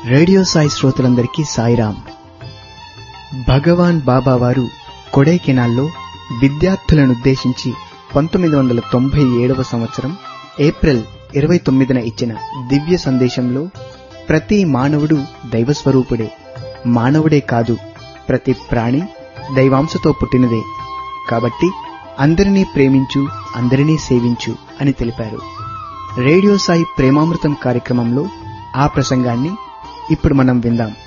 radio Sai శ్రోతలందరికీ సాయిరాం భగవాన్ బాబా వారు కొడైకెనాల్లో విద్యార్థులనుద్దేశించి పంతొమ్మిది వందల తొంభై ఏడవ సంవత్సరం ఏప్రిల్ ఇరవై తొమ్మిదిన ఇచ్చిన దివ్య సందేశంలో ప్రతి మానవుడు దైవస్వరూపుడే మానవుడే కాదు ప్రతి ప్రాణి దైవాంశతో పుట్టినదే కాబట్టి అందరినీ ప్రేమించు అందరినీ సేవించు అని తెలిపారు రేడియో సాయి ప్రేమామృతం కార్యక్రమంలో ఆ ప్రసంగాన్ని ఇప్పుడు మనం విందాం